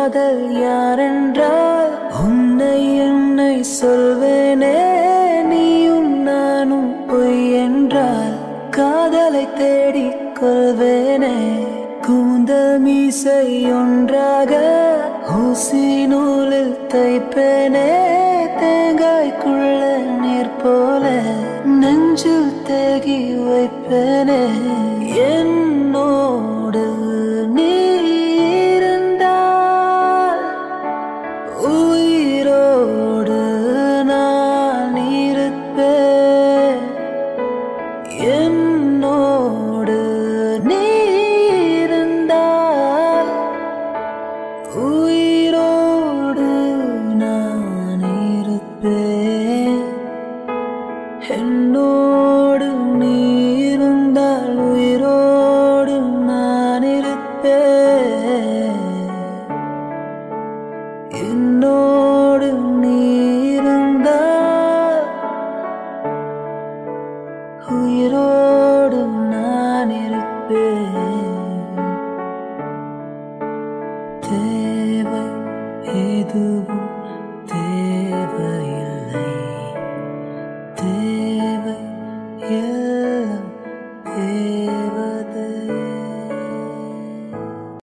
காதல் யாரென்றால் உன்னை என்னை சொல்வேனே நீயும் நானும் பொய் என்றால் காதலை தேடிக் கொள்வேனே கூந்தல் மீசை ஒன்றாக ஊசி நூலில் தைப்பேனே தேங்காய்க்குள்ள நீர் போல நெஞ்சில் தேகி வைப்பேனே என்னோடு நீ இருந்தால் உயிரோடு நான் இருப்பேன் என்னோடு நீ இருந்தால் உயிரோடு நான் இருப்பேன் என்னோடு நீ இருந்தால் உயிரோடு நான் இருப்பேன் என்னோடு நீ இருந்தால் உயிரோடு நான் இருப்பேன்